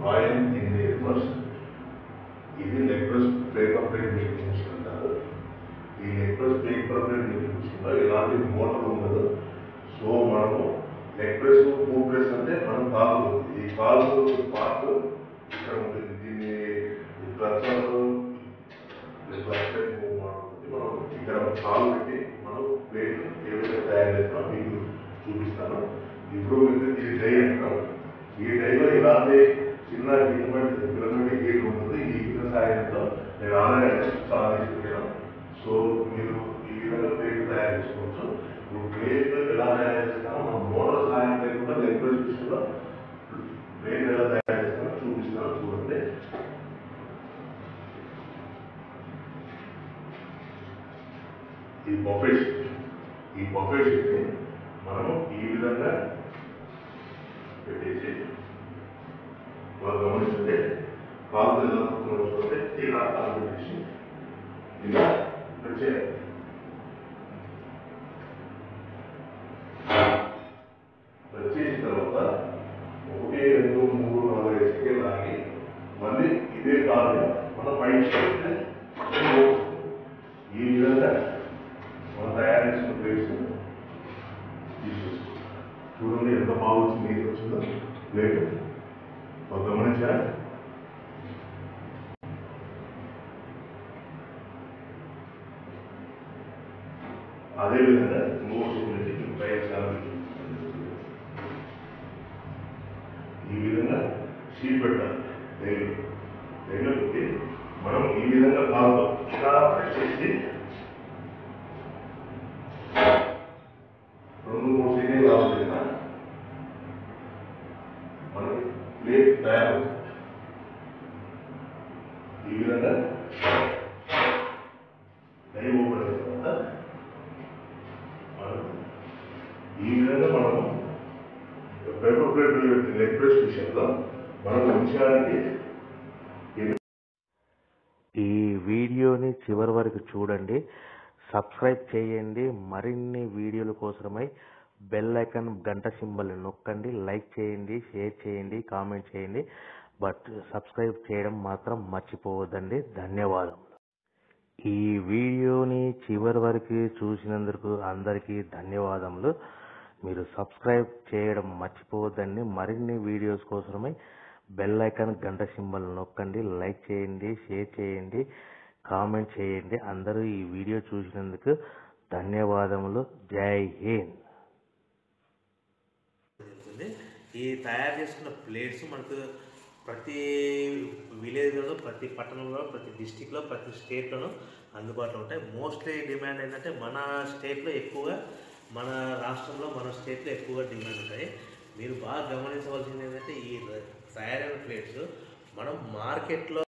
royal engineers ఇది necklace paper plate making machine అంటారు ఈ నెక్లెస్ పేపర్ ప్లేట్ మేకింగ్ మిషన్లో ఎలాంటి మోటార్ ఉండదు సో మనము నెక్లెస్ ఫుడ్ ప్లేస్ అంటే మనం కాలు ఈ కాలు పార్ట్ ఇక్కడ ఉంటుంది దీన్ని ఈ క్లచర్ క్లచర్ మూవ్ ಮಾಡುತ್ತೆ మనం ఇక్కడ కాలు పెట్టి మనం ప్లేట్ ఏ విధంగా తయారు చేస్తామో మీకు చూపిస్తాను ఇప్పుడు మీకు ఇది డై అంటాం ఈ డైలో ఇలాంటి చిన్న ఫిలమెంట్ ఫిలమెంట్ హీట్ ఉంటుంది ఈ హీట్ సహాయంతో నేను ఆల్రెడీ చాలా తీసుకుంటాను సో మీరు ఈ విధంగా ప్లేట్ తయారు చేసుకోవచ్చు ఇప్పుడు ప్లేట్ ఎలా తయారు చేస్తామో మనం మోటార్ సహాయం లేకుండా లెక్చర్ సిస్టంలో ప్లేట్ ఎలా తయారు చేస్తామో చూపిస్తాను చూడండి ఈ బఫే షీట్ ఈ బఫే షీట్ని మనము ఈ విధంగా పెట్టేసి వాళ్ళు గమనిస్తుంటే కాలు ఎలా పడుతున్నారో చూస్తే ఇలా కాలు పెట్టేసి ఇలా వచ్చేయాలి వచ్చేసిన తర్వాత ఒకటి రెండు మూడు నాలుగు ఐదు సెకండ్ లాగి మళ్ళీ ఇదే కాలు మనం పైకి చేస్తే ఈ విధంగా మనం తయారు చేసిన ప్లేస్ తీసేసుకో చూడండి ఎంత బాగా వచ్చింది ఏది వచ్చిందో ప్లేట్ ఒక గమనించారా అదేవిధంగా ఇంకో చూపించి ప్రయత్నాలు ఈ విధంగా షీట్ పెట్టాలి రైలు రైలు పెట్టి మనం ఈ విధంగా కాదు ఇలా ప్రెస్ చేసి రెండు మూడు సెకండ్లు ఆగుతుంది మనకి ప్లేట్ తయారవుతుంది ఈ విధంగా డై ఓపెన్ అయిన తర్వాత మనం ఈ విధంగా మనము పేపర్ ప్లేట్ లెగ్ ప్రెస్ విషయంలో మనం ఉంచడానికి ఈ వీడియోని చివరి వరకు చూడండి సబ్స్క్రైబ్ చేయండి మరిన్ని వీడియోల కోసమై బెల్ ఐకాన్ గంట సింబల్ నొక్కండి లైక్ చేయండి షేర్ చేయండి కామెంట్ చేయండి బట్ సబ్స్క్రైబ్ చేయడం మాత్రం మర్చిపోవద్దండి ధన్యవాదం ఈ వీడియోని చివరి వరకు చూసినందుకు అందరికీ ధన్యవాదములు మీరు సబ్స్క్రైబ్ చేయడం మర్చిపోవద్దండి మరిన్ని వీడియోస్ కోసమై బెల్ ఐకాన్ గంట సింబల్ నొక్కండి లైక్ చేయండి షేర్ చేయండి కామెంట్ చేయండి అందరూ ఈ వీడియో చూసినందుకు ధన్యవాదములు జై హింద్ జరుగుతుంది ఈ తయారు చేసుకున్న ప్లేట్స్ మనకు ప్రతి విలేజ్లో ప్రతి పట్టణంలో ప్రతి డిస్టిక్లో ప్రతి స్టేట్లోనూ అందుబాటులో ఉంటాయి మోస్ట్లీ డిమాండ్ ఏంటంటే మన స్టేట్లో ఎక్కువగా మన రాష్ట్రంలో మన స్టేట్లో ఎక్కువగా డిమాండ్ ఉంటాయి మీరు బాగా గమనించవలసింది ఏంటంటే ఈ తయారైన ప్లేట్స్ మనం మార్కెట్లో